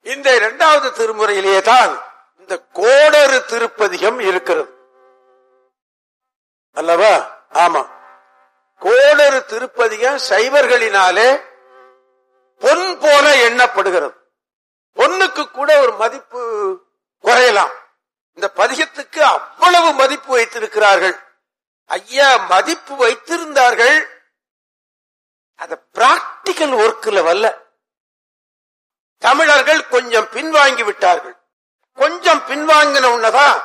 இந்த இரண்டாவது திருமுறையிலே தான் இந்த கோடரு திருப்பதிகம் இருக்கிறது அல்லவா ஆமா கோடரு திருப்பதிகம் சைவர்களினாலே பொன் போல எண்ணப்படுகிறது பொன்னுக்கு கூட ஒரு மதிப்பு குறையலாம் இந்த பதிகத்துக்கு அவ்வளவு மதிப்பு வைத்திருக்கிறார்கள் ஐயா மதிப்பு வைத்திருந்தார்கள் அத பிராக்டிக்கல் ஒர்க்ல வல்ல தமிழர்கள் கொஞ்சம் பின்வாங்கி விட்டார்கள் கொஞ்சம் பின்வாங்கின உடனேதான்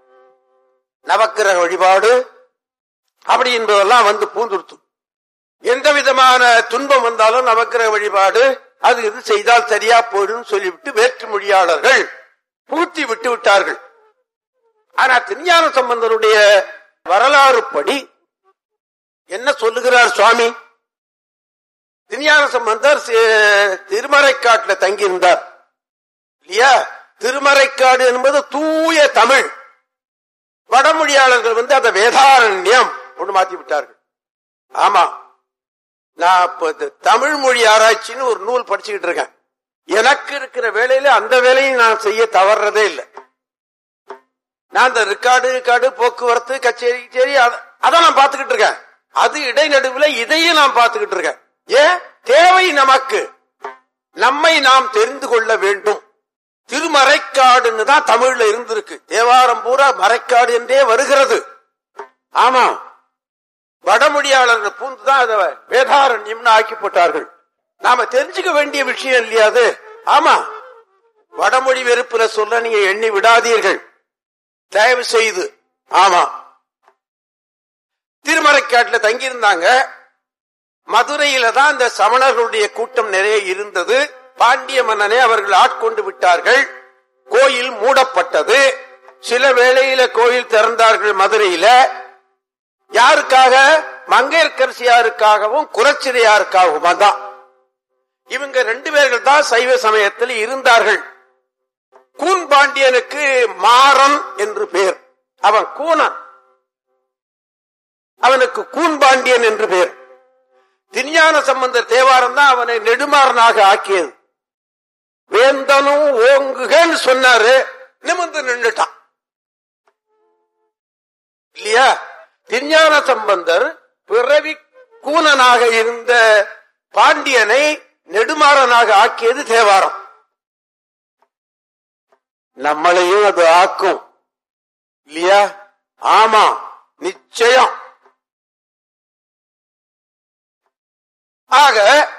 நவக்கிரக வழிபாடு அப்படி என்பதெல்லாம் வந்து பூந்துடுத்து எந்த விதமான துன்பம் வந்தாலும் நவக்கிரக வழிபாடு அது இது செய்தால் சரியா போயிடும் சொல்லிவிட்டு வேற்று மொழியாளர்கள் பூர்த்தி விட்டு விட்டார்கள் ஆனா திருஞான சம்பந்தருடைய வரலாறு படி என்ன சொல்லுகிறார் சுவாமி திருஞான சம்பந்தர் சி- திருமறைக்காட்டுல தங்கியிருந்தார் இல்லையா திருமறைக்காடு என்பது தூய தமிழ் வடமொழியாளர்கள் வந்து அதை வேதாரண்யம் ஒன்று மாத்தி விட்டார்கள் ஆமா நான் இப்ப இந்த தமிழ் மொழி ஆராய்ச்சின்னு ஒரு நூல் படிச்சுக்கிட்டு இருக்கேன் எனக்கு இருக்கிற வேலையில அந்த வேலையை நான் செய்ய தவறதே இல்லை நான் இந்த ரெக்கார்டு ரெக்கார்டு போக்குவரத்து கச்சேரி கச்சேரி அத- அதான் நான் பார்த்துக்கிட்டு இருக்கேன் அது இடைநடுவுல இதையும் நான் பார்த்துக்கிட்டு இருக்கேன் ஏன் தேவை நமக்கு நம்மை நாம் தெரிந்து கொள்ள வேண்டும் திருமறைக்காடுன்னு தான் தமிழ்ல இருந்திருக்கு தேவாரம் பூரா மறைக்காடு என்றே வருகிறது ஆமா வடமொழியாளர்கள் பூந்துதான் அதை வேதாரண்யம்னு ஆக்கி போட்டார்கள் நாம தெரிஞ்சுக்க வேண்டிய விஷயம் இல்லையா அது ஆமா வடமொழி வெறுப்புல சொல்ல நீங்க எண்ணி விடாதீர்கள் தயவு செய்து ஆமா திருமறைக்காட்டுல தங்கியிருந்தாங்க மதுரையில தான் இந்த சமணர்களுடைய கூட்டம் நிறைய இருந்தது பாண்டிய மன்னனை அவர்கள் ஆட்கொண்டு விட்டார்கள் கோயில் மூடப்பட்டது சில வேளையில கோயில் திறந்தார்கள் மதுரையில யாருக்காக மங்கையர்கரசியாருக்காகவும் குலச்சிறையாருக்காகவும் தான் இவங்க ரெண்டு பேர்கள் தான் சைவ சமயத்தில் இருந்தார்கள் கூன் பாண்டியனுக்கு மாறன் என்று பெயர் அவன் கூனன் அவனுக்கு கூன் பாண்டியன் என்று பெயர் திருஞான சம்பந்தர் தேவாரம் தான் அவனை நெடுமாறனாக ஆக்கியது வேந்தனும் ஓங்குகன்னு சொன்னாரு நிமிர்ந்து நின்னுட்டான் இல்லையா திருஞான சம்பந்தர் பிறவி கூனனாக இருந்த பாண்டியனை நெடுமாறனாக ஆக்கியது தேவாரம் நம்மளையும் அது ஆக்கும் இல்லையா ஆமா நிச்சயம் ஆக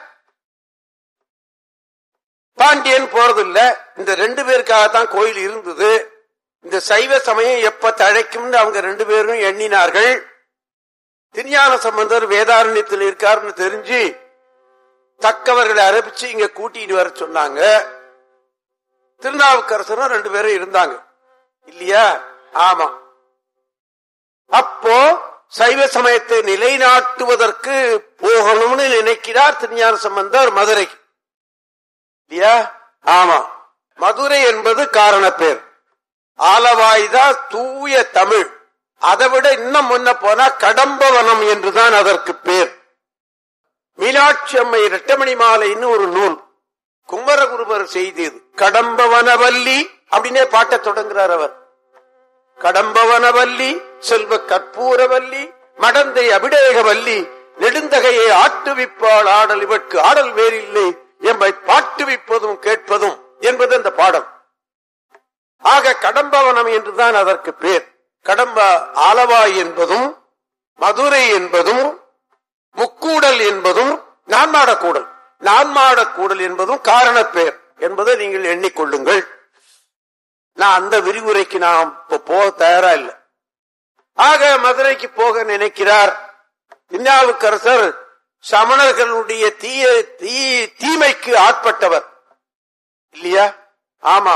பாண்டியன் போறதில்ல இந்த ரெண்டு பேருக்காகத்தான் கோயில் இருந்தது இந்த சைவ சமயம் எப்ப தழைக்கும்னு அவங்க ரெண்டு பேரும் எண்ணினார்கள் திருஞான சம்பந்தர் வேதாரண்யத்தில் இருக்காருன்னு தெரிஞ்சு தக்கவர்களை அரபிச்சு இங்க கூட்டிட்டு வர சொன்னாங்க திருநாவுக்கரசரும் ரெண்டு பேரும் இருந்தாங்க இல்லையா ஆமா அப்போ சைவ சமயத்தை நிலைநாட்டுவதற்கு போகணும்னு நினைக்கிறார் திருஞான சம்பந்தர் மதுரைக்கு இல்லையா ஆமா மதுரை என்பது காரண பேர் ஆலவாய்தா தூய தமிழ் அதை விட இன்னும் முன்ன போனா கடம்பவனம் என்றுதான் அதற்கு பேர் மீனாட்சி அம்மை இரட்டமணி மாலைன்னு ஒரு நூல் குமரகுருபர் செய்தது கடம்பவனவல்லி அப்படின்னே பாட்ட தொடங்குறார் அவர் கடம்பவனவல்லி செல்வ கற்பூரவல்லி மடந்தை அபிடேகவல்லி நெடுந்தகையை ஆட்டுவிப்பாள் ஆடல் இவற்கு ஆடல் வேறில்லை எம்மை பாட்டுவிப்பதும் கேட்பதும் என்பது அந்த பாடம் ஆக கடம்பவனம் என்றுதான் அதற்கு பேர் கடம்ப ஆலவாய் என்பதும் மதுரை என்பதும் முக்கூடல் என்பதும் நான்மாடக்கூடல் நான்மாடக்கூடல் என்பதும் காரணப் பெயர் என்பதை நீங்கள் எண்ணிக்கொள்ளுங்கள் நான் அந்த விரிவுரைக்கு நான் இப்ப போக தயாரா இல்லை ஆக மதுரைக்கு போக நினைக்கிறார் திருநாவுக்கரசர் சமணர்களுடைய தீய தீ தீமைக்கு ஆட்பட்டவர் இல்லையா ஆமா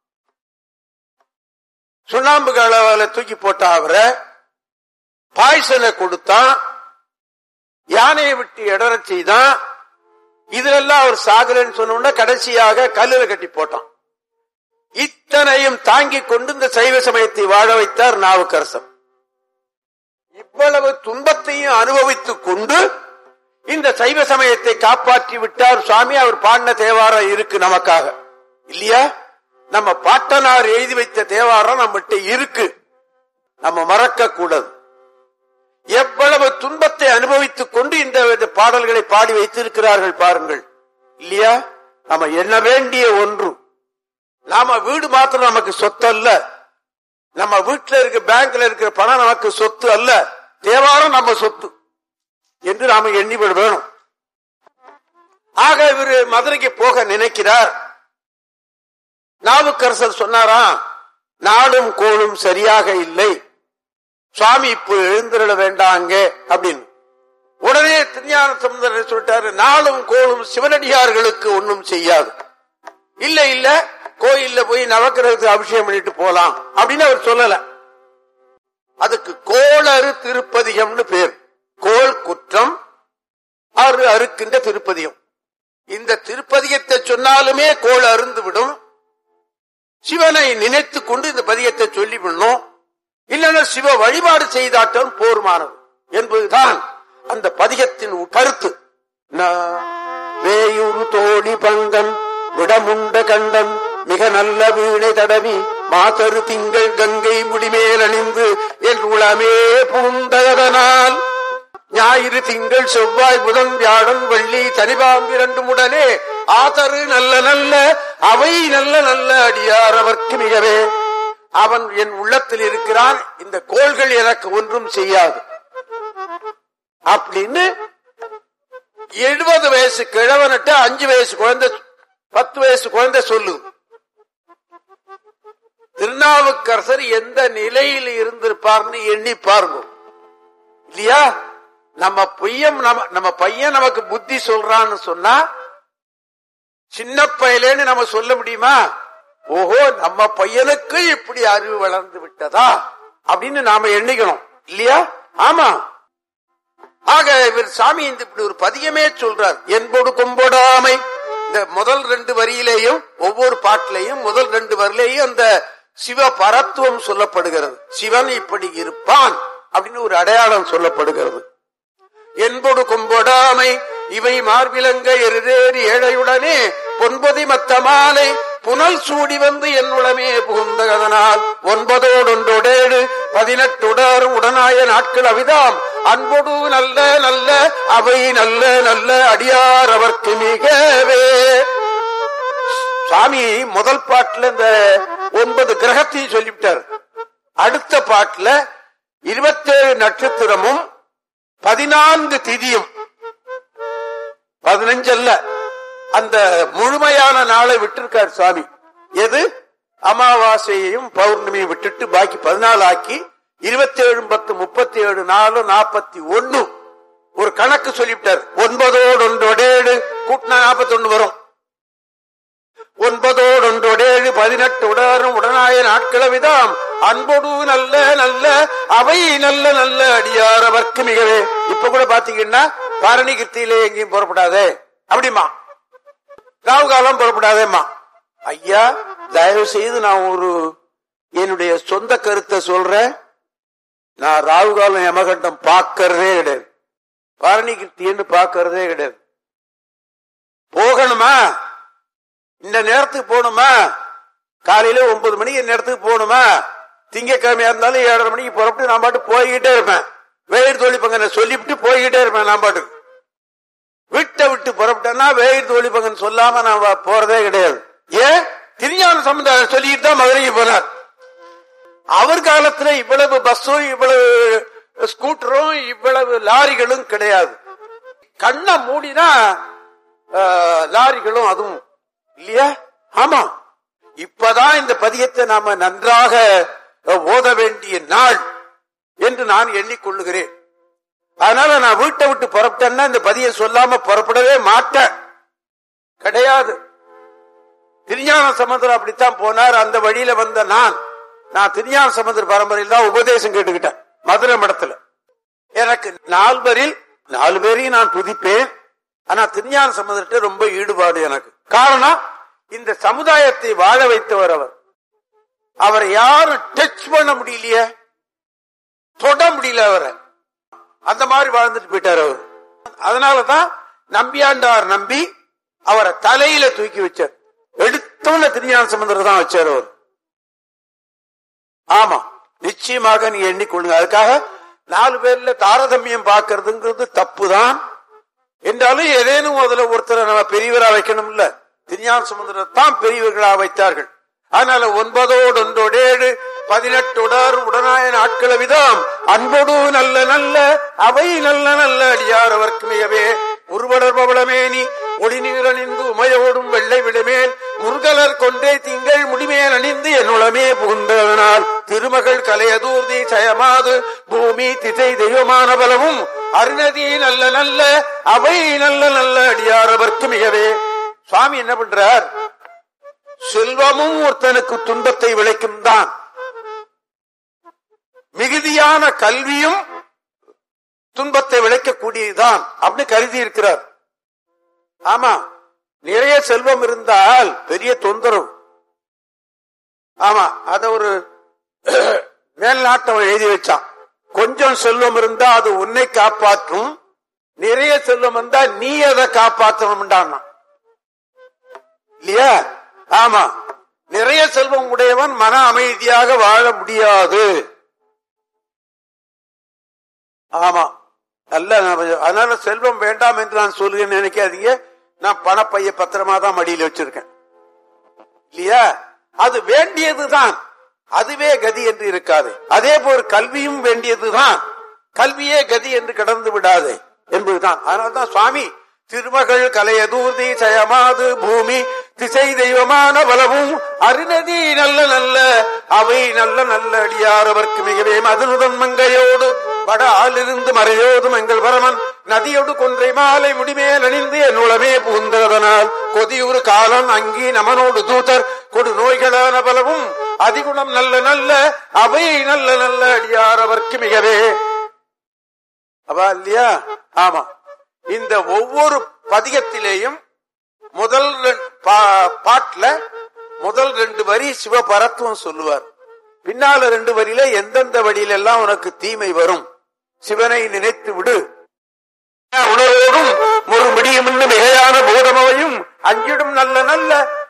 சுண்ணாம்பு கலவால தூக்கி போட்டா அவரை பாய்சனை கொடுத்தான் யானையை விட்டு இடறச் செய்தான் இதுலெல்லாம் அவர் சாகலன்னு சொன்ன உடனே கடைசியாக கல்லுல கட்டி போட்டான் இத்தனையும் தாங்கிக் கொண்டு இந்த சைவ சமயத்தை வாழ வைத்தார் நாவுக்கரசர் இவ்வளவு துன்பத்தையும் அனுபவித்துக் கொண்டு இந்த சைவ சமயத்தை காப்பாற்றி விட்டார் சுவாமி அவர் பாடின தேவாரம் இருக்கு நமக்காக இல்லையா நம்ம பாட்டனார் எழுதி வைத்த தேவாரம் நம்மகிட்ட இருக்கு நம்ம மறக்க கூடாது எவ்வளவு துன்பத்தை அனுபவித்துக் கொண்டு இந்த இந்த பாடல்களை பாடி வைத்திருக்கிறார்கள் பாருங்கள் இல்லையா நம்ம எண்ண வேண்டிய ஒன்று நாம வீடு மாத்திரம் நமக்கு சொத்து அல்ல நம்ம வீட்டுல இருக்க பேங்க்ல இருக்கிற பணம் நமக்கு சொத்து அல்ல தேவாரம் நம்ம சொத்து என்று நாம எண்ணிவிட வேணும் ஆக இவர் மதுரைக்கு போக நினைக்கிறார் நாவுக்கரசர் சொன்னாராம் நாடும் கோளும் சரியாக இல்லை சுவாமி இப்ப எழுந்திரள வேண்டாங்க அப்படின்னு உடனே திருஞான சமுதரர் சொல்லிட்டாரு நாளும் கோளும் சிவனடியார்களுக்கு ஒன்றும் செய்யாது இல்ல இல்ல கோயில்ல போய் நவக்கிரகத்துக்கு அபிஷேகம் பண்ணிட்டு போலாம் அப்படின்னு அவர் சொல்லல அதுக்கு கோளறு திருப்பதிகம்னு பேர் கோள் குற்றம் அரு அறுக்கின்ற திருப்பதிகம் இந்த திருப்பதிகத்தை சொன்னாலுமே கோள் அருந்து விடும் சிவனை நினைத்து கொண்டு இந்த பதியத்தை சொல்லி விடணும் இல்லைன்னா சிவ வழிபாடு செய்தாட்டம் போர்மானது என்பதுதான் அந்த பதிகத்தின் கருத்து வேயூரு தோழி பங்கன் விடமுண்ட கண்டன் மிக நல்ல வீணை தடவி மாசரு திங்கள் கங்கை முடிமேல் அணிந்து என் உளமே பூந்ததனால் ஞாயிறு திங்கள் செவ்வாய் புதன் வியாழன் வெள்ளி தனிபாம் இரண்டு உடனே ஆதரு நல்ல நல்ல அவை நல்ல நல்ல அடியார் அவர்க்கு மிகவே அவன் என் உள்ளத்தில் இருக்கிறான் இந்த கோள்கள் எனக்கு ஒன்றும் செய்யாது அப்படின்னு எழுபது வயசு கிழவனிட்ட அஞ்சு வயசு குழந்தை பத்து வயசு குழந்தை சொல்லு திருநாவுக்கரசர் எந்த நிலையில் இருந்திருப்பார்னு எண்ணி பாருங்க இல்லையா நம்ம பையன் நம்ம நம்ம பையன் நமக்கு புத்தி சொல்றான்னு சொன்னா சின்ன பையலேன்னு நம்ம சொல்ல முடியுமா ஓஹோ நம்ம பையனுக்கு இப்படி அறிவு வளர்ந்து விட்டதா அப்படின்னு நாம எண்ணிக்கணும் இல்லையா ஆமா ஆக இவர் சாமி இந்த இப்படி ஒரு பதியமே சொல்றார் என்போடு கொம்போடாமை இந்த முதல் ரெண்டு வரியிலேயும் ஒவ்வொரு பாட்டிலையும் முதல் ரெண்டு வரியிலேயும் அந்த சிவ பரத்துவம் சொல்லப்படுகிறது சிவன் இப்படி இருப்பான் அப்படின்னு ஒரு அடையாளம் சொல்லப்படுகிறது என்பொடு கொம்பொடாமை இவை மார்பிலங்க எருதேறி ஏழையுடனே பொன்பொதி மத்த மாலை புனல் சூடி வந்து என் உளமே புகுந்ததனால் ஒன்பதோடொன்றொடேடு பதினெட்டுடாரும் உடனாய நாட்கள் அவிதாம் அன்பொடு நல்ல நல்ல அவை நல்ல நல்ல அடியார் அவர்க்கு மிகவே சாமி முதல் பாட்டுல இந்த ஒன்பது கிரகத்தையும் சொல்லிவிட்டார் அடுத்த பாட்டுல இருபத்தேழு நட்சத்திரமும் பதினான்கு திதியும் பதினஞ்சு அல்ல அந்த முழுமையான நாளை விட்டிருக்கார் சுவாமி எது அமாவாசையையும் பௌர்ணமியை விட்டுட்டு பாக்கி பதினாலு ஆக்கி இருபத்தி ஏழு பத்து முப்பத்தி ஏழு நாலு நாற்பத்தி ஒன்னு ஒரு கணக்கு சொல்லிவிட்டார் ஒன்பதோடு ஒன்றொடேடு கூட்டினா நாற்பத்தி ஒண்ணு வரும் ஒன்பதோடு ஒன்றொடேழு பதினெட்டு உடனும் உடனாய நாட்களவிதாம் அன்பொடு நல்ல நல்ல அவை நல்ல நல்ல அடியார் அவர்க்கு மிகவே இப்ப கூட பாத்தீங்கன்னா பரணி கிருத்தியிலே எங்கேயும் புறப்படாதே அப்படிமா ராவு காலம் புறப்படாதேம்மா ஐயா தயவு செய்து நான் ஒரு என்னுடைய சொந்த கருத்தை சொல்றேன் நான் ராகு காலம் யமகண்டம் பார்க்கறதே கிடையாது பரணி கிருத்தின்னு பார்க்கறதே கிடையாது போகணுமா இந்த நேரத்துக்கு போகணுமா காலையில ஒன்பது மணிக்கு நேரத்துக்கு போகணுமா திங்கக்கிழமையா இருந்தாலும் ஏழரை மணிக்கு புறப்பட்டு நான் பாட்டு போய்கிட்டே இருப்பேன் வெயில் தோழிப்பங்க சொல்லிவிட்டு போய்கிட்டே இருப்பேன் நான் பாட்டுக்கு வீட்டை விட்டு புறப்பட்டேன்னா வெயில் தோழிப்பங்கன்னு சொல்லாம நான் போறதே கிடையாது ஏன் திருஞான சமுதாயம் சொல்லிட்டு தான் மதுரைக்கு போனார் அவர் காலத்துல இவ்வளவு பஸ்ஸும் இவ்வளவு ஸ்கூட்டரும் இவ்வளவு லாரிகளும் கிடையாது கண்ணை மூடினா லாரிகளும் அதுவும் இல்லையா ஆமா இப்பதான் இந்த பதியத்தை நாம நன்றாக ஓத வேண்டிய நாள் என்று நான் எண்ணிக்கொள்ளுகிறேன் அதனால நான் வீட்டை விட்டு புறப்பட்டேன்னா இந்த பதிய சொல்லாம புறப்படவே மாட்டேன் கிடையாது திருஞான சமுதிரம் அப்படித்தான் போனார் அந்த வழியில வந்த நான் நான் திருஞான சமுதிர பரம்பரையில் தான் உபதேசம் கேட்டுக்கிட்டேன் மதுரை மடத்துல எனக்கு நால்வரில் நாலு பேரையும் நான் துதிப்பேன் ஆனா திருஞான சமுதிரத்தை ரொம்ப ஈடுபாடு எனக்கு காரணம் இந்த சமுதாயத்தை வாழ வைத்தவர் அவர் அவரை யாரும் டச் பண்ண முடியலையே தொட முடியல அவரை அந்த மாதிரி வாழ்ந்துட்டு போயிட்டார் அவர் அதனாலதான் நம்பியாண்டார் நம்பி அவரை தலையில தூக்கி வச்சார் எடுத்த எடுத்தோன்னு திருஞான சம்பந்தர் தான் வச்சார் அவர் ஆமா நிச்சயமாக நீங்க எண்ணிக்கொள்ளுங்க அதுக்காக நாலு பேர்ல தாரதமியம் பார்க்கறதுங்கிறது தப்பு தான் என்றாலும் ஏதேனும் அதுல ஒருத்தரை நம்ம பெரியவரா வைக்கணும் இல்ல திருஞான சமுதிரத்தை தான் பெரியவர்களா வைத்தார்கள் அதனால ஒன்பதோடு ஒன்றோடேடு பதினெட்டுடர் உடனாய நாட்கள விதம் அன்போடு நல்ல நல்ல அவை நல்ல நல்ல அடியார் அவர்க்கு மிகவே உருவடர் பவளமேனி ஒளிநீர் அணிந்து உமையோடும் வெள்ளை விடுமேல் முருகலர் கொண்டே திங்கள் முடிமேல் அணிந்து என்னுளமே புகுந்ததனால் திருமகள் கலையதூர்தி சயமாது பூமி திசை தெய்வமான பலவும் அருணதி நல்ல நல்ல அவை நல்ல நல்ல அடியார் அவர்க்கு மிகவே சுவாமி என்ன பண்றார் செல்வமும் ஒருத்தனுக்கு துன்பத்தை விளைக்கும் தான் மிகுதியான கல்வியும் துன்பத்தை விளைக்கக்கூடியதுதான் அப்படின்னு கருதி இருக்கிறார் ஆமா நிறைய செல்வம் இருந்தால் பெரிய தொந்தரவு ஆமா அத ஒரு மேல்நாட்டம் எழுதி வச்சான் கொஞ்சம் செல்வம் இருந்தா அது உன்னை காப்பாற்றும் நிறைய செல்வம் இருந்தா நீ அதை காப்பாற்றணும்டான்னா இல்லையா ஆமா நிறைய செல்வம் உடையவன் மன அமைதியாக வாழ முடியாது ஆமா நல்ல அதனால செல்வம் வேண்டாம் என்று நான் சொல்லுகிறேன் நினைக்காதீங்க நான் பணப்பைய பத்திரமா தான் மடியில் வச்சிருக்கேன் இல்லையா அது வேண்டியதுதான் அதுவே கதி என்று இருக்காது அதே போல் கல்வியும் வேண்டியதுதான் கல்வியே கதி என்று கடந்து விடாது என்பதுதான் அதனால்தான் சுவாமி திருமகள் கலையதூர்தி சயமாது பூமி திசை தெய்வமான பலவும் அருணதி நல்ல நல்ல அவை நல்ல நல்ல அடியார் அவர்க்கு மிகவே மதுனுதன் மங்கையோடு வட ஆளிருந்து மறையோதும் எங்கள் பரமன் நதியோடு கொன்றை மாலை முடிமேல் அணிந்து என் உளமே பூந்ததனால் கொதியுறு காலன் அங்கி நமனோடு தூதர் கொடு நோய்களான பலவும் அதிகுணம் நல்ல நல்ல அவை நல்ல நல்ல அடியார் அவர்க்கு மிகவே அவா இல்லையா ஆமா இந்த ஒவ்வொரு பதிகத்திலேயும் முதல் பாட்டுல முதல் ரெண்டு வரி சிவபரத்துவம் சொல்லுவார் பின்னால ரெண்டு வரியில எந்தெந்த வழியில எல்லாம் உனக்கு தீமை வரும் சிவனை நினைத்து விடு உணர்வோடும் ஒரு முடியும் மிகையான போதமவையும் அஞ்சிடும் நல்ல நல்ல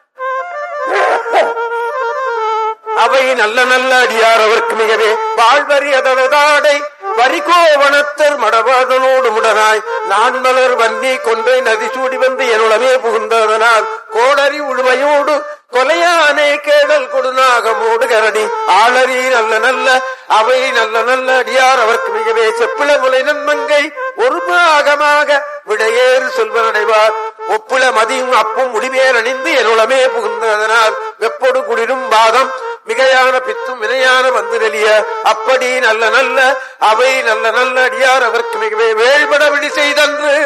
அவை நல்ல நல்ல அடியார் அவருக்கு மிகவே வாழ்வரி அதனதாடை வரிகோவனத்தர் மடவாதனோடு முடனாய் நான் மலர் வன்னி கொன்றை நதி சூடி வந்து என்னுளமே புகுந்ததனால் கோடரி உழுவையோடு கொலையானே கேடல் கொடுநாகமோடு கரடி ஆளறி நல்ல நல்ல அவை நல்ல நல்ல அடியார் அவருக்கு மிகவே செப்பிள முலை நன்மங்கை ஒரு பாகமாக விடையேறு சொல்வனடைவார் ஒப்புள மதியும் அப்பும் முடிமேல் அணிந்து என்னுளமே புகுந்ததனால் வெப்பொடு குளிரும் பாதம் மிகையான பித்தும் வினையான வந்து நெளிய அப்படி நல்ல நல்ல அவை நல்ல நல்ல அடியார் அவருக்கு மிகவே வேள்பட விடி செய்தன்று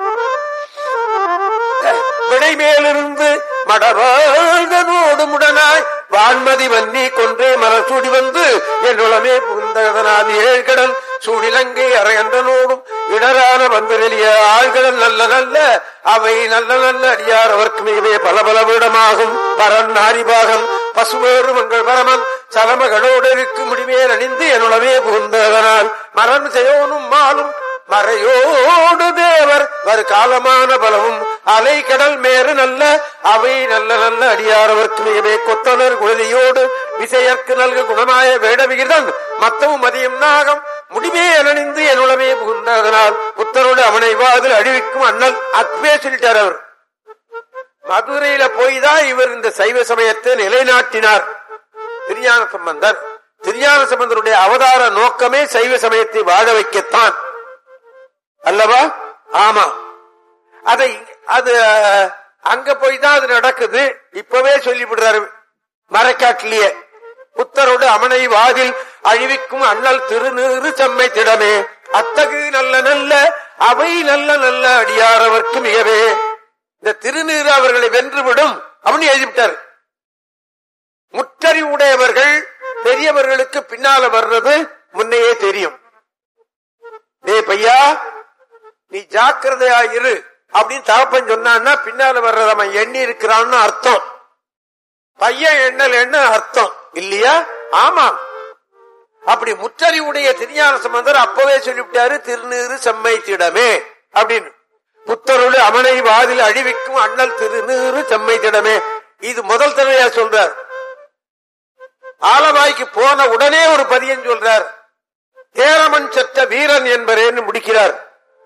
விடை மேலிருந்து மடவாழ்கனோடு முடனாய் வான்மதி வன்னி கொன்றே மலர் சூடி வந்து என்னுளமே புகுந்ததனால் ஏழ்கடல் சூடிலங்கை அரையன்றனோடும் இடரான வந்து வெளிய ஆழ்கடல் நல்ல நல்ல அவை நல்ல நல்ல அடியார் அவருக்கு மிகவே பல பல வீடமாகும் பரன் நாரிபாகம் பசுவேறு மங்கள் பரமன் சலமகளோடு இருக்கு முடிமேல் அணிந்து என்னுளமே புகுந்ததனால் மரண் செய்யோனும் மாலும் மறையோடு தேவர் வரு காலமான பலவும் அலை கடல் மேறு நல்ல அவை நல்ல நல்ல அடியாரவர்க்கு மிகவே கொத்தனர் குழலியோடு விசையற்கு நல்கு குணமாய வேட விகிதம் மத்தவும் மதியம் நாகம் முடிமே அணிந்து என்னுளமே புகுந்ததனால் புத்தரோடு அவனை வாதில் அழிவிக்கும் அண்ணல் அக்பே சொல்லிட்டார் அவர் மதுரையில போய் தான் இவர் இந்த சைவ சமயத்தை நிலைநாட்டினார் திருஞான சம்பந்தர் திருஞான சம்பந்தருடைய அவதார நோக்கமே சைவ சமயத்தை வாழ வைக்கத்தான் அல்லவா ஆமா அதை அது அங்க போய் தான் அது நடக்குது இப்பவே சொல்லிவிடுறாரு மரக்காட்டிலேயே புத்தரோடு அமனை வாதில் அழிவிக்கும் அண்ணல் திருநீறு செம்மை திடமே அத்தகு நல்ல நல்ல அவை நல்ல நல்ல அடியாரவர்க்கு மிகவே இந்த திருநீறு அவர்களை வென்றுவிடும் அப்படின்னு எழுதிவிட்டார் முற்றறிவுடையவர்கள் பெரியவர்களுக்கு பின்னால வர்றது முன்னையே தெரியும் டே பையா நீ ஜாக்கிரதையா இரு அப்படின்னு தகப்பன் சொன்னான்னா பின்னால வர்றது அவன் எண்ணி இருக்கிறான்னு அர்த்தம் பையன் எண்ணல் என்ன அர்த்தம் இல்லையா ஆமா அப்படி முற்றறிவுடைய திருஞான சம்பந்தர் அப்பவே சொல்லிவிட்டாரு திருநீறு செம்மை திடமே அப்படின்னு புத்தருள் அமனை வாதில் அழிவிக்கும் அண்ணல் திருநீறு செம்மை திடமே இது முதல் தடவையா சொல்றார் ஆலவாய்க்கு போன உடனே ஒரு பதியம் சொல்றார் தேரமன் செத்த வீரன் என்பரேன்னு முடிக்கிறார்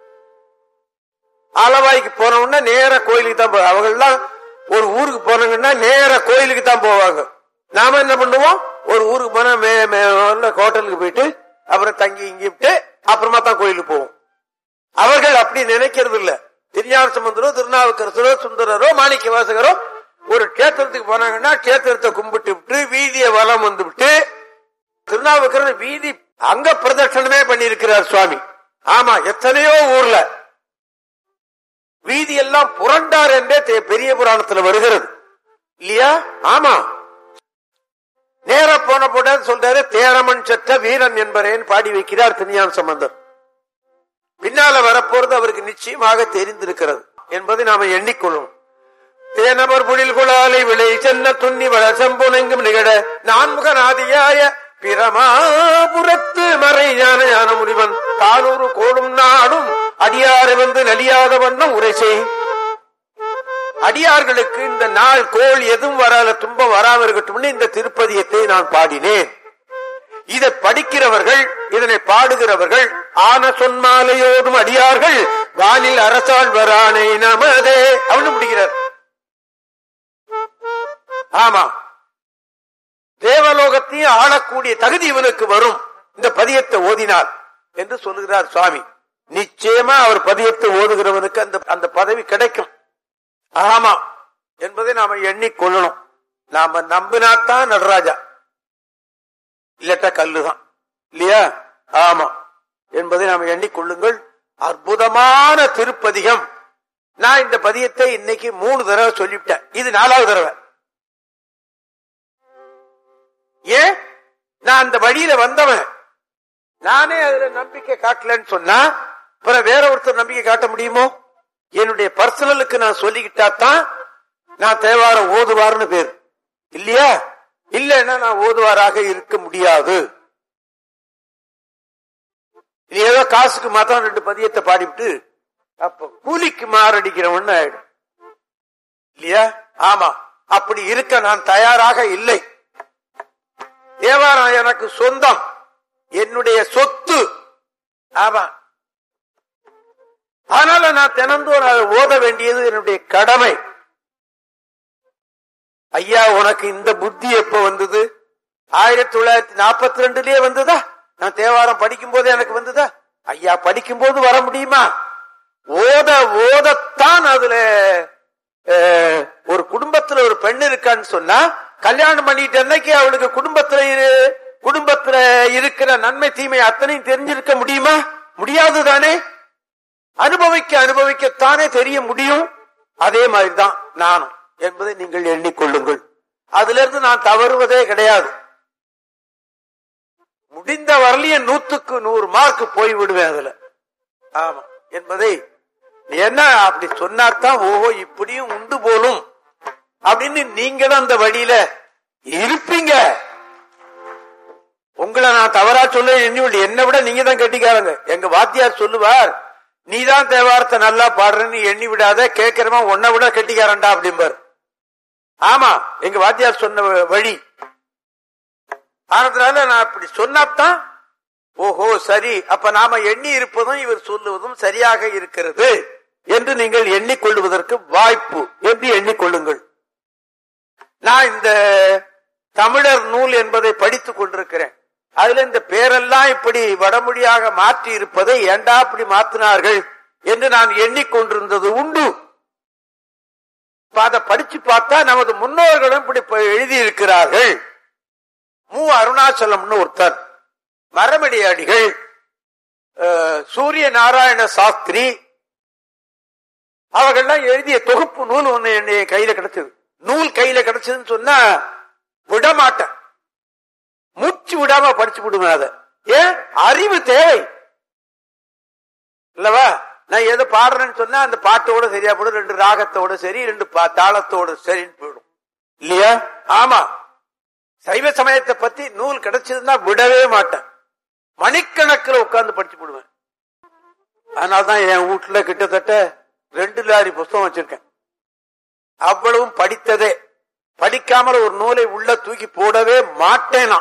ஆலவாய்க்கு போன உடனே நேர கோயிலுக்கு தான் போவாங்க அவங்கெல்லாம் ஒரு ஊருக்கு போனாங்கன்னா நேர கோயிலுக்கு தான் போவாங்க நாம என்ன பண்ணுவோம் ஒரு ஊருக்கு போனா மே மே- ஹோட்டலுக்கு போயிட்டு அப்புறம் தங்கி இங்கிட்டு அப்புறமா தான் கோயிலுக்கு போவோம் அவர்கள் அப்படி நினைக்கிறது இல்ல திருஞான சம்பந்தரோ திருநாவுக்கரசரோ சுந்தரரோ மாணிக்க வாசகரோ ஒரு கேத்திரத்துக்கு போனாங்கன்னா கேத்திரத்தை கும்பிட்டு விட்டு வீதியை வலம் வந்து விட்டு திருநாவுக்கரசர் வீதி அங்க பிரதட்சணமே பண்ணியிருக்கிறார் சுவாமி ஆமா எத்தனையோ ஊர்ல வீதி எல்லாம் புரண்டார் என்றே தே- பெரிய புராணத்துல வருகிறது இல்லையா ஆமா நேர போன போட சொல்றாரு தேரமன் செற்ற வீரன் என்பரேன்னு பாடி வைக்கிறார் திருஞான சம்பந்தர் பின்னால வரப்போறது அவருக்கு நிச்சயமாக தெரிந்திருக்கிறது என்பதை நாம எண்ணிக்கொள்ளும் தேனவர் புழில் குழாலை விளை சென்ன துண்ணி வளர் செம்புனெங்கும் நிகழ நான்முகநாதியாய பிரமாபுரத்து மறை ஞான ஞான முனிவன் தானூறு கோடும் நாடும் அடியாரை வந்து நலியாத வண்ணம் உரை செய் அடியார்களுக்கு இந்த நாள் கோள் எதுவும் வராத துன்பம் வராம இருக்கட்டும்னு இந்த திருப்பதியத்தை நான் பாடினேன் இதை படிக்கிறவர்கள் இதனை பாடுகிறவர்கள் ஆன சொன்மாலையோடும் அடியார்கள் வானில் அரசாள் வரானை நமதே அவனு முடிக்கிறார் ஆமா தேவலோகத்தையும் ஆளக்கூடிய தகுதி இவனுக்கு வரும் இந்த பதியத்தை ஓதினார் என்று சொல்லுகிறார் சுவாமி நிச்சயமா அவர் பதியத்தை ஓதுகிறவனுக்கு அந்த அந்த பதவி கிடைக்கும் ஆமா என்பதை நாம எண்ணிக்கொள்ளணும் நாம நம்பினாத்தான் நடராஜா இல்லட்டா கல்லுதான் இல்லையா ஆமா என்பதை நாம் எண்ணிக்கொள்ளுங்கள் அற்புதமான திருப்பதிகம் நான் இந்த பதியத்தை இன்னைக்கு மூணு தடவை சொல்லிவிட்டேன் இது நாலாவது தடவை ஏன் நான் அந்த வழியில வந்தவன் நானே அதுல நம்பிக்கை காட்டலன்னு சொன்னா அப்புறம் வேற ஒருத்தர் நம்பிக்கை காட்ட முடியுமோ என்னுடைய பர்சனலுக்கு நான் சொல்லிக்கிட்டா தான் நான் தேவாரம் ஓதுவார்னு பேர் இல்லையா இல்லைன்னா நான் ஓதுவாராக இருக்க முடியாது நீ ஏதோ காசுக்கு மாத்திரம் ரெண்டு பதியத்தை பாடிவிட்டு அப்ப கூலிக்கு மாரடிக்கிறவன் ஆயிடும் இல்லையா ஆமா அப்படி இருக்க நான் தயாராக இல்லை தேவாரம் எனக்கு சொந்தம் என்னுடைய சொத்து ஆமா அதனால நான் தினந்தோறும் அதை ஓத வேண்டியது என்னுடைய கடமை ஐயா உனக்கு இந்த புத்தி எப்ப வந்தது ஆயிரத்தி தொள்ளாயிரத்தி நாற்பத்தி ரெண்டுலயே வந்ததா நான் தேவாரம் படிக்கும் போதே எனக்கு வந்ததா ஐயா படிக்கும் போது வர முடியுமா ஓத ஓதத்தான் அதுல அஹ், ஒரு குடும்பத்துல ஒரு பெண் இருக்கான்னு சொன்னா கல்யாணம் பண்ணிட்டு அன்னைக்கு அவளுக்கு குடும்பத்துல இரு- குடும்பத்துல இருக்கிற நன்மை தீமை அத்தனையும் தெரிஞ்சிருக்க முடியுமா முடியாது தானே அனுபவிக்க அனுபவிக்கத்தானே தெரிய முடியும் அதே மாதிரிதான் நானும் என்பதை நீங்கள் எண்ணிக்கொள்ளுங்கள் அதுல இருந்து நான் தவறுவதே கிடையாது முடிந்த வரலையும் நூத்துக்கு நூறு மார்க் போய் விடுவேன் அதுல ஆமா என்பதை என்ன அப்படி சொன்னாத்தான் ஓஹோ இப்படியும் உண்டு போலும் அப்படின்னு நீங்களும் அந்த வழியில இருப்பீங்க உங்களை நான் தவறா சொல்ல எண்ணி என்னை விட நீங்க தான் கட்டிக்காரங்க எங்க வாத்தியார் சொல்லுவார் நீ தான் தேவாரத்தை நல்லா பாடுறன்னு எண்ணி விடாத கேட்கிறவன் உன்னை விட கெட்டிக்காரன்டா அப்படிம்பார் ஆமா எங்க வாத்தியார் சொன்ன வழி ஆனதுனால நான் அப்படி சொன்னாத்தான் ஓஹோ சரி அப்ப நாம எண்ணி இருப்பதும் இவர் சொல்லுவதும் சரியாக இருக்கிறது என்று நீங்கள் எண்ணிக்கொள்வதற்கு வாய்ப்பு என்று எண்ணிக்கொள்ளுங்கள் நான் இந்த தமிழர் நூல் என்பதை படித்துக் கொண்டிருக்கிறேன் அதுல இந்த பேரெல்லாம் இப்படி வடமொழியாக மாற்றி இருப்பதை ஏண்டா இப்படி மாற்றினார்கள் என்று நான் எண்ணிக்கொண்டிருந்தது உண்டு இப்ப அதை படிச்சு பார்த்தா நமது முன்னோர்களும் இப்படி இப்ப எழுதியிருக்கிறார்கள் மு அருணாச்சலம்னு ஒருத்தர் மரமடியாடிகள் அஹ், சூரிய நாராயண சாஸ்திரி அவர்கள்லாம் எழுதிய தொகுப்பு நூல் ஒண்ணு என்னுடைய கையில கிடைச்சது நூல் கையில கிடைச்சதுன்னு சொன்னா விடமாட்டேன் மூச்சு விடாம படிச்சு விடுவேன் அதை ஏன் அறிவு தேவை இல்லவா நான் எதை பாடுறேன்னு சொன்னா அந்த பாட்டோட சரியா போடும் ரெண்டு ராகத்தோட சரி ரெண்டு பா- தாளத்தோட சரின்னு போயிடும் இல்லையா ஆமா சைவ சமயத்தை பத்தி நூல் கிடைச்சதுன்னா விடவே மாட்டேன் மணிக்கணக்கில் உட்கார்ந்து படிச்சு விடுவேன் அதனால்தான் என் வீட்டுல கிட்டத்தட்ட ரெண்டு லாரி புஸ்தகம் வச்சிருக்கேன் அவ்வளவும் படித்ததே படிக்காமல் ஒரு நூலை உள்ள தூக்கி போடவே மாட்டேனா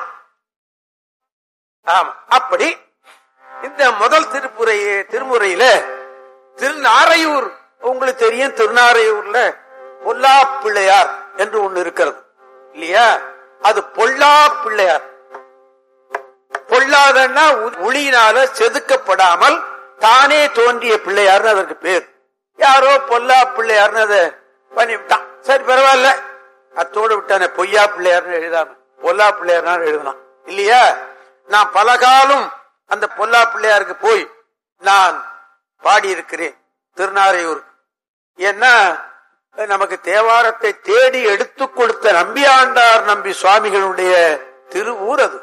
ஆமா அப்படி இந்த முதல் திருப்புரை திருமுறையில திருநாரையூர் உங்களுக்கு தெரியும் திருநாரையூர்ல பொல்லா பிள்ளையார் என்று ஒண்ணு இருக்கிறது இல்லையா அது பொல்லா பிள்ளையார் பொல்லாதன்னா ஒளியினால செதுக்கப்படாமல் தானே தோன்றிய பிள்ளையார்னு அதற்கு பேர் யாரோ பொல்லா பிள்ளையார்னு அதை பண்ணிவிட்டான் சரி பரவாயில்ல அத்தோடு விட்டானே பொய்யா பிள்ளையார்னு எழுதாம பொல்லா பிள்ளையார்னு எழுதலாம் இல்லையா நான் பல காலம் அந்த பொல்லா பிள்ளையாருக்கு போய் நான் பாடியிருக்கிறேன் திருநாரையூர் ஏன்னா நமக்கு தேவாரத்தை தேடி எடுத்து கொடுத்த நம்பியாண்டார் நம்பி சுவாமிகளுடைய திருவூர் அது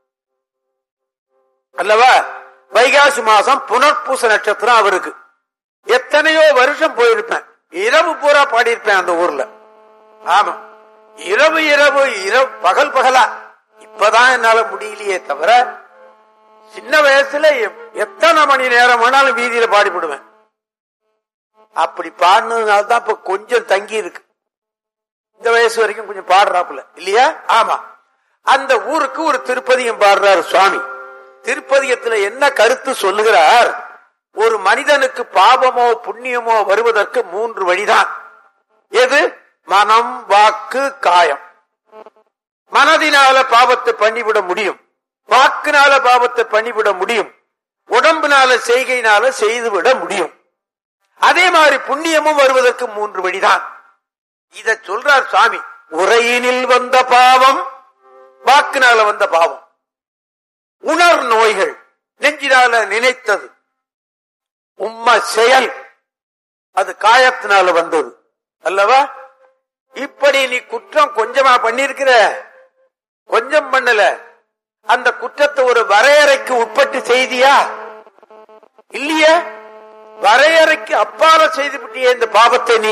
அல்லவா வைகாசி மாசம் புனர்பூச நட்சத்திரம் அவருக்கு எத்தனையோ வருஷம் போயிருப்பேன் இரவு பூரா பாடியிருப்பேன் அந்த ஊர்ல ஆமா இரவு இரவு இரவு பகல் பகலா இப்பதான் என்னால முடியலையே தவிர சின்ன வயசுல எத்தனை மணி நேரம் வேணாலும் வீதியில பாடிவிடுவேன் அப்படி பாடினதுனால தான் இப்ப கொஞ்சம் தங்கி இருக்கு இந்த வயசு வரைக்கும் கொஞ்சம் பாடுறாப்புல இல்லையா ஆமா அந்த ஊருக்கு ஒரு திருப்பதியம் பாடுறாரு சுவாமி திருப்பதியத்துல என்ன கருத்து சொல்லுகிறார் ஒரு மனிதனுக்கு பாவமோ புண்ணியமோ வருவதற்கு மூன்று வழிதான் எது மனம் வாக்கு காயம் மனதினால பாவத்தை பண்ணிவிட முடியும் வாக்குனால பாவத்தை பண்ணிவிட முடியும் உடம்புனால செய்கையினால செய்துவிட முடியும் அதே மாதிரி புண்ணியமும் வருவதற்கு மூன்று வழிதான் இத சொல்றார் சுவாமி உரையினில் வந்த பாவம் வாக்குனால வந்த பாவம் உணர் நோய்கள் நெஞ்சினால நினைத்தது உம்ம செயல் அது காயத்தினால வந்தது அல்லவா இப்படி நீ குற்றம் கொஞ்சமா பண்ணிருக்கிற கொஞ்சம் பண்ணல அந்த குற்றத்தை ஒரு வரையறைக்கு உட்பட்டு செய்தியா இல்லையா வரையறைக்கு அப்பால செய்து விட்டிய இந்த பாவத்தை நீ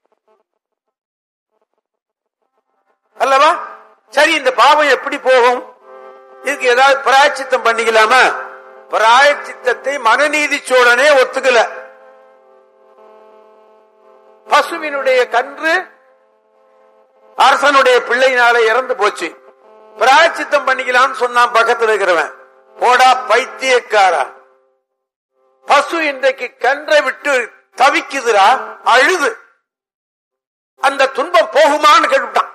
அல்லவா சரி இந்த பாவம் எப்படி போகும் இதுக்கு ஏதாவது பிராயச்சித்தம் பண்ணிக்கலாமா பிராயச்சித்தத்தை மனநீதி சோழனே ஒத்துக்கல பசுவினுடைய கன்று அரசனுடைய பிள்ளையினால இறந்து போச்சு பிராயச்சித்தம் பண்ணிக்கலாம்னு சொன்னான் பக்கத்தில் இருக்கிறவன் போடா பைத்தியக்காரா பசு இன்றைக்கு கன்றை விட்டு தவிக்குதுரா அழுது அந்த துன்பம் போகுமான்னு கேட்டுட்டான்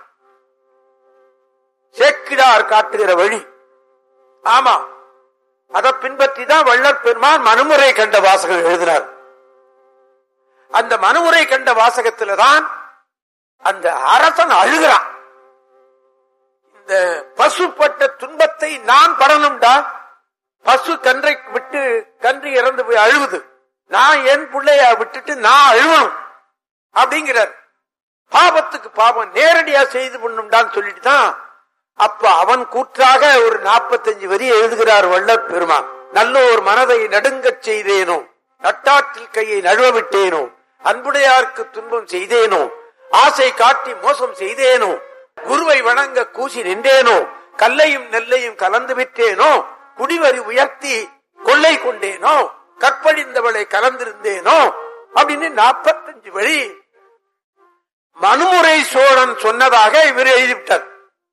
சேக்கிடார் காட்டுகிற வழி ஆமா அதை பின்பற்றி தான் வள்ளற் பெருமான் மனுமுறை கண்ட வாசகம் எழுதினார் அந்த மனுமுறை கண்ட வாசகத்துல தான் அந்த அரசன் அழுகிறான் இந்த பசுப்பட்ட துன்பத்தை நான் படணும்டா பசு கன்றை விட்டு கன்று இறந்து போய் அழுகுது நான் என் பிள்ளைய விட்டுட்டு நான் அழுவணும் அப்படிங்கிறார் பாபத்துக்கு பாவம் நேரடியா செய்து பண்ணும்டான்னு சொல்லிட்டு தான் அப்ப அவன் கூற்றாக ஒரு நாற்பத்தஞ்சு வரி எழுதுகிறார் வள்ளற் பெருமான் நல்ல ஒரு மனதை நடுங்கச் செய்தேனோ நட்டாற்றில் கையை நழுவ விட்டேனோ அன்புடையார்க்கு துன்பம் செய்தேனோ ஆசை காட்டி மோசம் செய்தேனோ குருவை வணங்க கூசி நின்றேனோ கல்லையும் நெல்லையும் கலந்து விட்டேனோ குடிவரி உயர்த்தி கொள்ளை கொண்டேனோ கற்பழிந்தவளை கலந்திருந்தேனோ அப்படின்னு நாற்பத்தஞ்சு வழி மனுமுறை சோழன் சொன்னதாக இவர் எழுதிவிட்டார்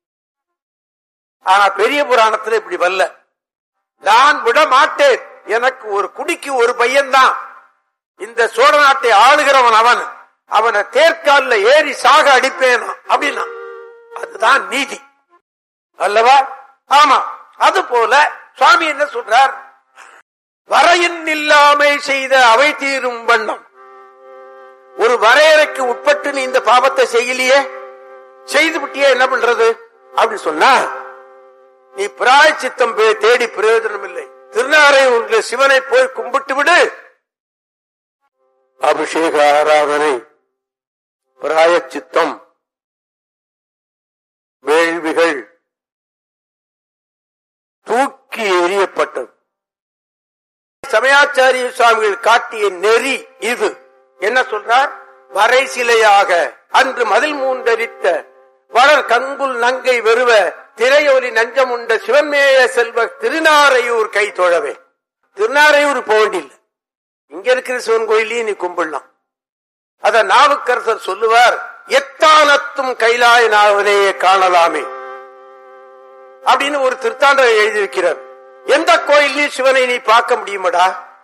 ஆனா பெரிய புராணத்துல இப்படி வரல நான் விட மாட்டேன் எனக்கு ஒரு குடிக்கு ஒரு பையன்தான் இந்த சோழ நாட்டை ஆளுகிறவன் அவன் அவனை தேர்கால்ல ஏறி சாக அடிப்பேன் அப்படின்னா அதுதான் நீதி அல்லவா ஆமா அது போல சுவாமி என்ன சொல்றார் வரையின் இல்லாமை செய்த அவை தீரும் வண்ணம் ஒரு வரையறைக்கு உட்பட்டு நீ இந்த பாவத்தை செய்யலையே செய்து விட்டியே என்ன பண்றது அப்படின்னு சொன்னா நீ பிராய சித்தம் தேடி பிரயோஜனம் இல்லை திருநாரையூர்ல சிவனை போய் கும்பிட்டு விடு அபிஷேக ஆராதனை பிராய சித்தம் வேள்விகள் தூக்கி எறியப்பட்டது சமயாச்சாரிய சுவாமிகள் காட்டிய நெறி இது என்ன சொல்றார் வரை சிலையாக அன்று மதில் மூண்டரித்த வளர் கங்குல் நங்கை வெறுவ திரையொலி நஞ்சம் உண்ட சிவன்மேய செல்வ திருநாரையூர் கை தொழவே திருநாரையூர் போக வேண்டியில்லை இங்க இருக்கிற சிவன் கோயிலையும் நீ கும்பிடலாம் அத நாவுக்கரசர் சொல்லுவார் எத்தானத்தும் கைலாயனாவனையே காணலாமே அப்படின்னு ஒரு திருத்தாண்டகம் எழுதியிருக்கிறார் எந்த கோயிலையும் சிவனை நீ பார்க்க முடியுமாடா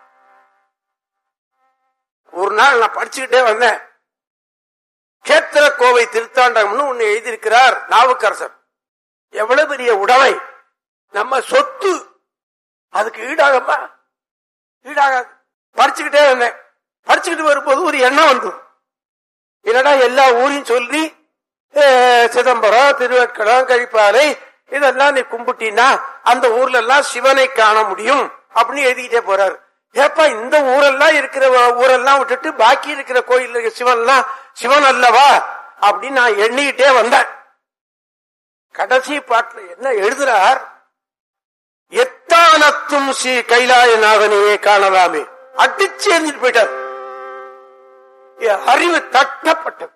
ஒரு நாள் நான் படிச்சுக்கிட்டே வந்தேன் கேத்திர கோவை திருத்தாண்டகம்னு ஒண்ணு எழுதியிருக்கிறார் நாவுக்கரசர் எவ்வளவு பெரிய உடமை நம்ம சொத்து அதுக்கு ஈடாகமா ஈடாகாது படிச்சுக்கிட்டே வந்தேன் படிச்சுக்கிட்டு வரும்போது ஒரு எண்ணம் வந்து என்னடா எல்லா ஊரையும் சொல்லி அஹ், சிதம்பரம் திருவேற்கடம் கழிப்பாறை இதெல்லாம் நீ கும்பிட்டீன்னா அந்த ஊர்ல எல்லாம் சிவனை காண முடியும் அப்படின்னு எழுதிக்கிட்டே போறாரு ஏப்பா இந்த ஊரெல்லாம் இருக்கிற ஊரெல்லாம் விட்டுட்டு பாக்கி இருக்கிற கோயில் சிவன்லாம் சிவன் அல்லவா அப்படின்னு நான் எண்ணிக்கிட்டே வந்தேன் கடைசி பாட்டுல என்ன எழுதுறார் எத்தானத்தும் ஸ்ரீ கைலாயநாதனையே காணலாமே அடிச்சு எறிஞ்சிட்டு போயிட்டார் என் அறிவு தட்டப்பட்டது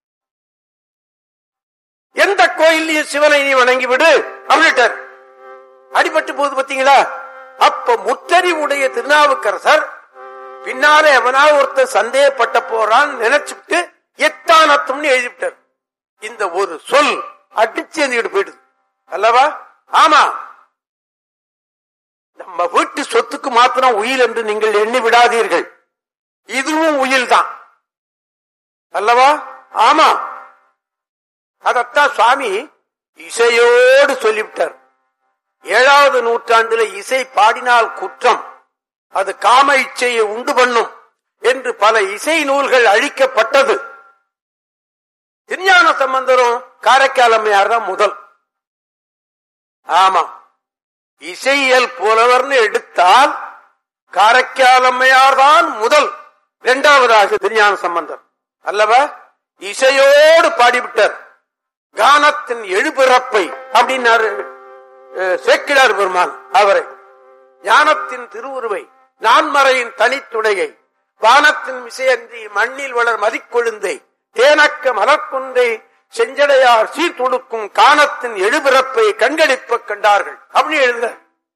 எந்த கோயிலையும் சிவனை நீ வணங்கி விடு அப்படின்ட்டார் அடிபட்டு போகுது பாத்தீங்களா அப்ப முற்றறிவுடைய திருநாவுக்கரசர் பின்னாலே எவனா ஒருத்தர் சந்தேகப்பட்ட போறான் நினைச்சுட்டு எத்தானத்தும்னு எழுதிவிட்டார் இந்த ஒரு சொல் அடிச்சு எறிஞ்சிட்டு போயிடுது அல்லவா ஆமா நம்ம வீட்டு சொத்துக்கு மாத்திரம் உயில் என்று நீங்கள் எண்ணி விடாதீர்கள் இதுவும் உயில் தான் அல்லவா ஆமா அதத்தான் சுவாமி இசையோடு சொல்லிவிட்டார் ஏழாவது நூற்றாண்டுல இசை பாடினால் குற்றம் அது காம இச்சையை உண்டு பண்ணும் என்று பல இசை நூல்கள் அழிக்கப்பட்டது திருஞான சம்பந்தரும் காரைக்கால் அம்மையார் தான் முதல் ஆமா இசையியல் புலவர்னு எடுத்தால் காரைக்கால் அம்மையார் தான் முதல் இரண்டாவதாக திருஞான சம்பந்தர் அல்லவா இசையோடு பாடிவிட்டார் கானத்தின் எழுபிறப்பை அப்படின்னாரு அஹ், சேக்கிழார் பெருமான் அவரை ஞானத்தின் திருவுருவை நான்மறையின் தனித்துடையை வானத்தின் விசையன்றி மண்ணில் வளர் மதிக்கொழுந்தை தேனக்க மலர்கொன்றை செஞ்சடையார் சீர்துடுக்கும் கானத்தின் எழுபிறப்பை கண்களிப்ப கண்டார்கள் அப்படி எழுதுறார்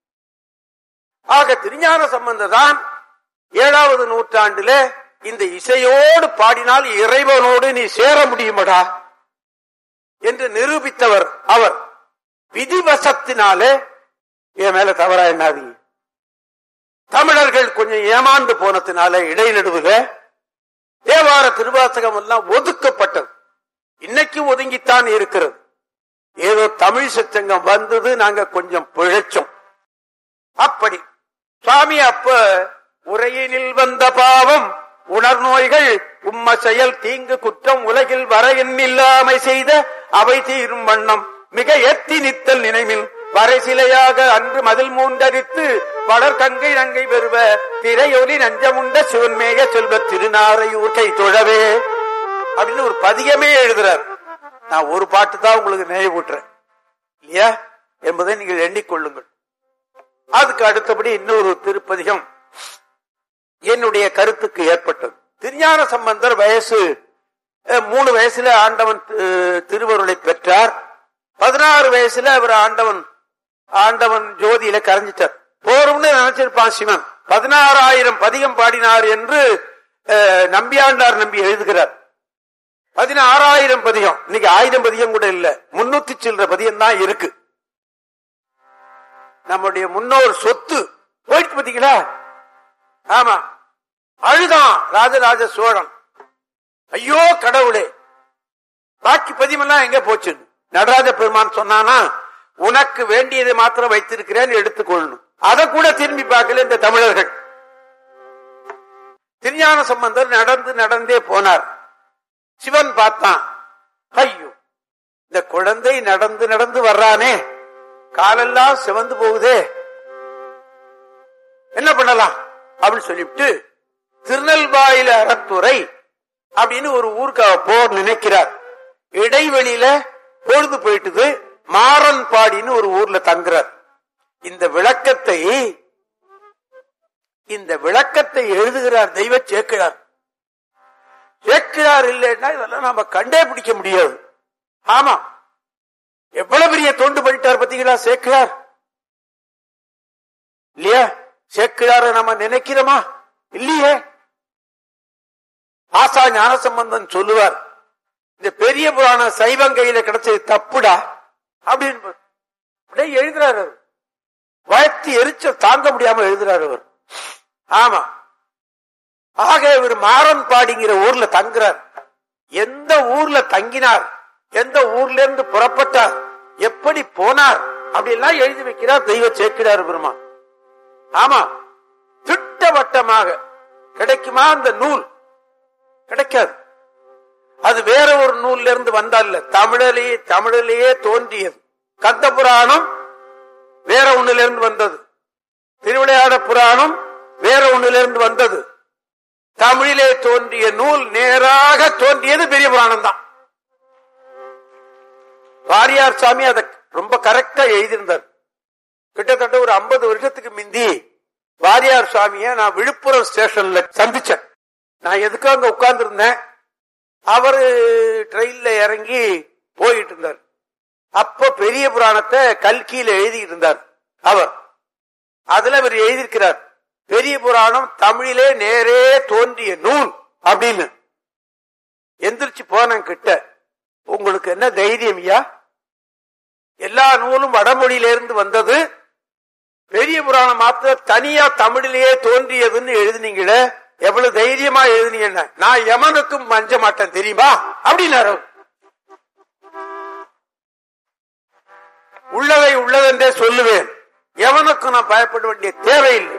ஆக திருஞான சம்பந்தர் தான் ஏழாவது நூற்றாண்டுல இந்த இசையோடு பாடினால் இறைவனோடு நீ சேர முடியுமடா என்று நிரூபித்தவர் அவர் விதிவசத்தினாலே என் மேல தவறா என்னாதீங்க தமிழர்கள் கொஞ்சம் ஏமாந்து போனதுனால இடைநடுவுல தேவார திருவாசகம் எல்லாம் ஒதுக்கப்பட்டது இன்னைக்கு ஒதுங்கித்தான் இருக்கிறது ஏதோ தமிழ் சச்சங்கம் வந்தது நாங்க கொஞ்சம் பிழைச்சோம் அப்படி சுவாமி அப்ப உரையினில் வந்த பாவம் உணர்நோய்கள் உம்ம செயல் தீங்கு குற்றம் உலகில் வர எண்ணில்லாமை செய்த அவை தீரும் வண்ணம் மிக எத்தி நித்தல் நினைவில் வரை சிலையாக அன்று மதில் மூண்டரித்து வளர் கங்கை நங்கை பெறுவ திரையொலி நஞ்சமுண்ட சிவன்மேக செல்வ திருநாரையூர் கை தொழவே அப்படின்னு ஒரு பதிகமே எழுதுறார் நான் ஒரு பாட்டு தான் உங்களுக்கு நினைவூட்டுறேன் இல்லையா என்பதை நீங்கள் எண்ணிக்கொள்ளுங்கள் அதுக்கு அடுத்தபடி இன்னொரு திருப்பதிகம் என்னுடைய கருத்துக்கு ஏற்பட்டது திருஞான சம்பந்தர் வயசு அஹ், மூணு வயசுல ஆண்டவன் அஹ், திருவருளை பெற்றார் பதினாறு வயசுல அவர் ஆண்டவன் ஆண்டவன் ஜோதியில கரைஞ்சிட்டார் போரும்னு நினைச்சிருப்பான் சிவன் பதினாறாயிரம் பதிகம் பாடினார் என்று அஹ், நம்பியாண்டார் நம்பி எழுதுகிறார் பதினாறாயிரம் பதிகம் இன்னைக்கு ஆயிரம் பதிகம் கூட இல்ல முன்னூத்தி சில்லற பதிகம் தான் இருக்கு நம்முடைய முன்னோர் சொத்து போயிட்டு பாத்தீங்களா ஆமா அழுதான் ராஜராஜ சோழன் ஐயோ கடவுளே பாக்கி பதிமெல்லாம் எங்க போச்சு நடராஜ பெருமான் சொன்னானா உனக்கு வேண்டியதை மாத்திரம் வைத்திருக்கிறேன் எடுத்துக்கொள்ளணும் அதை கூட திரும்பி பார்க்கல இந்த தமிழர்கள் திருஞான சம்பந்தர் நடந்து நடந்தே போனார் சிவன் பார்த்தான் ஐயோ இந்த குழந்தை நடந்து நடந்து வர்றானே காலெல்லாம் சிவந்து போகுதே என்ன பண்ணலாம் அப்படின்னு சொல்லிவிட்டு திருநெல்வாயில அறத்துறை அப்படின்னு ஒரு ஊருக்கு அவர் போர் நினைக்கிறார் இடைவெளியில பொழுது போயிட்டுது மாறன் பாடின்னு ஒரு ஊர்ல தங்குறார் இந்த விளக்கத்தை இந்த விளக்கத்தை எழுதுகிறார் தெய்வ சேக்கிழார் சேக்கிழார் இல்லைன்னா இதெல்லாம் நாம கண்டே பிடிக்க முடியாது ஆமா எவ்வளவு பெரிய தொண்டு பண்ணிட்டார் பாத்தீங்களா சேக்கிழார் இல்லையா சேக்கிழார நம்ம நினைக்கிறோமா இல்லையே ஆசா ஞானசம்பந்தன் சொல்லுவார் இந்த பெரிய புராணம் சைவம் கையில கிடைச்சது தப்புடா அப்படின்னு அப்படியே எழுதுறாரு அவர் வயத்து எரிச்சல் தாங்க முடியாம எழுதுறாரு அவர் ஆமா ஆக இவர் மாறன்பாடிங்கிற ஊர்ல தங்குறார் எந்த ஊர்ல தங்கினார் எந்த ஊர்ல இருந்து புறப்பட்டார் எப்படி போனார் அப்படிலாம் எழுதி வைக்கிறார் தெய்வ சேர்க்கிறார் பெருமான் ஆமா திட்டவட்டமாக கிடைக்குமா அந்த நூல் கிடைக்காது அது வேற ஒரு நூல்ல இருந்து வந்தல்ல தமிழிலேயே தமிழிலேயே தோன்றியது கந்த புராணம் வேற ஒண்ணுல இருந்து வந்தது திருவிளையாட புராணம் வேற ஒண்ணுல இருந்து வந்தது தமிழிலே தோன்றிய நூல் நேராக தோன்றியது பெரிய புராணம் தான் வாரியார் சாமி அதை ரொம்ப கரெக்டா எழுதியிருந்தார் கிட்டத்தட்ட ஒரு ஐம்பது வருஷத்துக்கு முந்தி வாரியார் சுவாமிய நான் விழுப்புரம் ஸ்டேஷன்ல சந்திச்சேன் நான் எதுக்கோ அங்க உட்கார்ந்து இருந்தேன் அவரு ட்ரெயின்ல இறங்கி போயிட்டு இருந்தார் அப்ப பெரிய புராணத்தை கல்கியில எழுதிட்டு இருந்தார் அவர் அதுல இவர் எழுதியிருக்கிறார் பெரிய புராணம் தமிழிலே நேரே தோன்றிய நூல் அப்படின்னு எந்திரிச்சு போனேன் கிட்ட உங்களுக்கு என்ன தைரியம் ஐயா எல்லா நூலும் வடமொழியில இருந்து வந்தது பெரிய புராணம் மாத்திர தனியா தமிழிலேயே தோன்றியதுன்னு எழுதுனீங்களே எவ்வளவு தைரியமா எழுதுனீங்க நான் எமனுக்கும் மஞ்ச மாட்டேன் தெரியுமா அப்படின்னாரு அவர். உள்ளதை உள்ளதென்றே சொல்லுவேன் எவனுக்கும் நான் பயப்பட வேண்டிய தேவையில்லை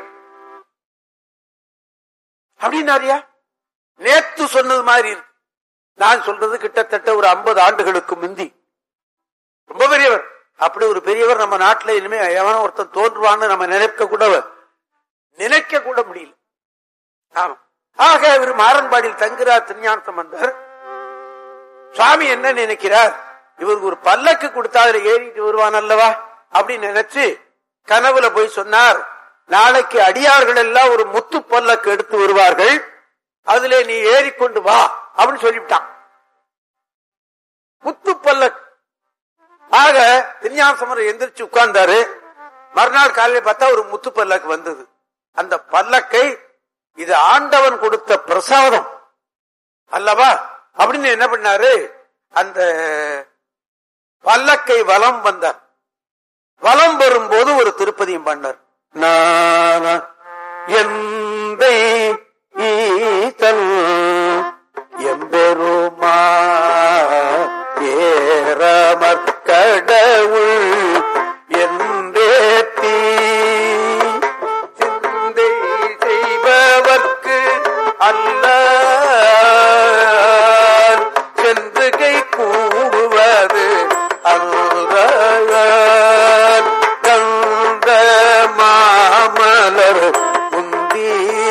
அப்படின்னாரியா நேத்து சொன்னது மாதிரி இருக்கு நான் சொல்றது கிட்டத்தட்ட ஒரு ஐம்பது ஆண்டுகளுக்கு முந்தி ரொம்ப பெரியவர் அப்படி ஒரு பெரியவர் நம்ம நாட்டுல இனிமே எவனும் ஒருத்தன் தோன்றுவான்னு நம்ம நினைக்க கூட நினைக்க கூட முடியல ஆமா ஆக இவர் மாறன்பாடியில் தங்குறார் திருஞானத்தம் வந்தார் சுவாமி என்ன நினைக்கிறார் இவருக்கு ஒரு பல்லக்கு கொடுத்தா அதுல ஏறிட்டு வருவான் அல்லவா அப்படின்னு நினைச்சு கனவுல போய் சொன்னார் நாளைக்கு அடியார்கள் எல்லாம் ஒரு முத்து பல்லக்கு எடுத்து வருவார்கள் அதுல நீ ஏறிக்கொண்டு வா அப்படின்னு சொல்லிவிட்டான் முத்து பல்லக்கு ஆக திருஞானசமர் எந்திரிச்சு உட்கார்ந்தாரு மறுநாள் காலையில பார்த்தா ஒரு முத்து பல்லக்கு வந்தது அந்த பல்லக்கை இது ஆண்டவன் கொடுத்த பிரசாதம் அல்லவா அப்படின்னு என்ன பண்ணாரு அந்த பல்லக்கை வலம் வந்தார் வலம் வரும்போது ஒரு திருப்பதியும் பண்ணார் நான எந்தை ஈசன் எம்பெருமா ஏறமற் கடவுள் என்றேத்தி சிந்தை செய்பவர்க்கு அல்ல சென்று கை கூடுவது அல்ல கந்த மாமலர் முந்தி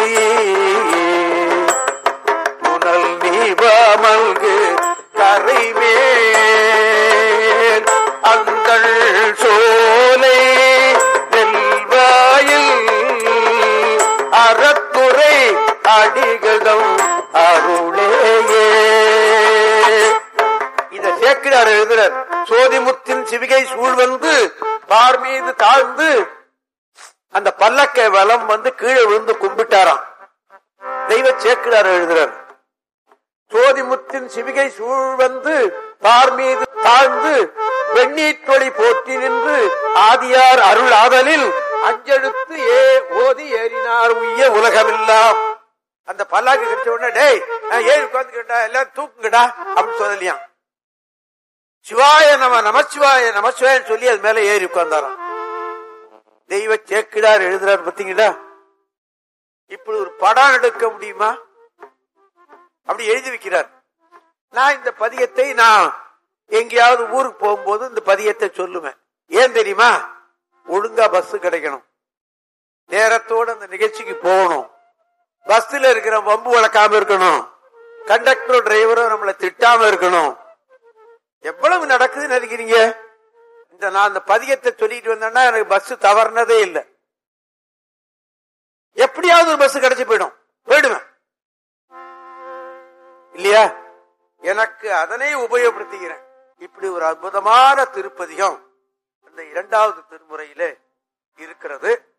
புனல் நீவமல்கு கரைமேல் அந்தள் சோலை நெல்வாயில் அறத்துறை அடிகளும் அருளேயே இத சேக்கிரார் எழுதுறார் சோதிமுத்தின் சிவிகை சூழ் வந்து பார் மீது தாழ்ந்து அந்த பல்லக்கை வலம் வந்து கீழே விழுந்து கும்பிட்டாராம் தெய்வ சேக்கிரார் எழுதுறார் சோதிமுத்தின் சிவிகை சூழ் வந்து பார் மீது தாழ்ந்து வெண்ணீற்றொளி போற்றி நின்று ஆதியார் அருள் ஆதலில் அஞ்செழுத்து ஏ ஓதி ஏறினார் உய்ய உலகமெல்லாம் அந்த பல்லாக்கு கிடைச்ச உடனே டேய் நான் ஏறி உட்காந்துக்கிட்டா எல்லாம் தூக்குங்கடா அப்படின்னு சொல்லலையாம் சிவாய நம நமச்சிவாய நமச்சிவாயன்னு சொல்லி அது மேல ஏறி உட்கார்ந்தாராம் தெய்வ சேக்கிடார் எழுதுறாரு பாத்தீங்களா இப்படி ஒரு படம் எடுக்க முடியுமா அப்படி எழுதி வைக்கிறார் நான் இந்த பதியத்தை நான் எங்கேயாவது ஊருக்கு போகும்போது இந்த பதியத்தை சொல்லுவேன் ஏன் தெரியுமா ஒழுங்கா பஸ் கிடைக்கணும் நேரத்தோட அந்த நிகழ்ச்சிக்கு போகணும் பஸ்ல இருக்கிற வம்பு வளர்க்காம இருக்கணும் கண்டக்டரும் டிரைவரும் நம்மளை திட்டாம இருக்கணும் எவ்வளவு நடக்குதுன்னு நினைக்கிறீங்க இந்த நான் அந்த பதியத்தை சொல்லிட்டு வந்தேன்னா எனக்கு பஸ் தவறுனதே இல்லை எப்படியாவது ஒரு பஸ் கிடைச்சு போயிடும் போயிடுவேன் இல்லையா எனக்கு அதனை உபயோகப்படுத்துகிறேன் இப்படி ஒரு அற்புதமான திருப்பதிகம் இந்த இரண்டாவது திருமுறையிலே இருக்கிறது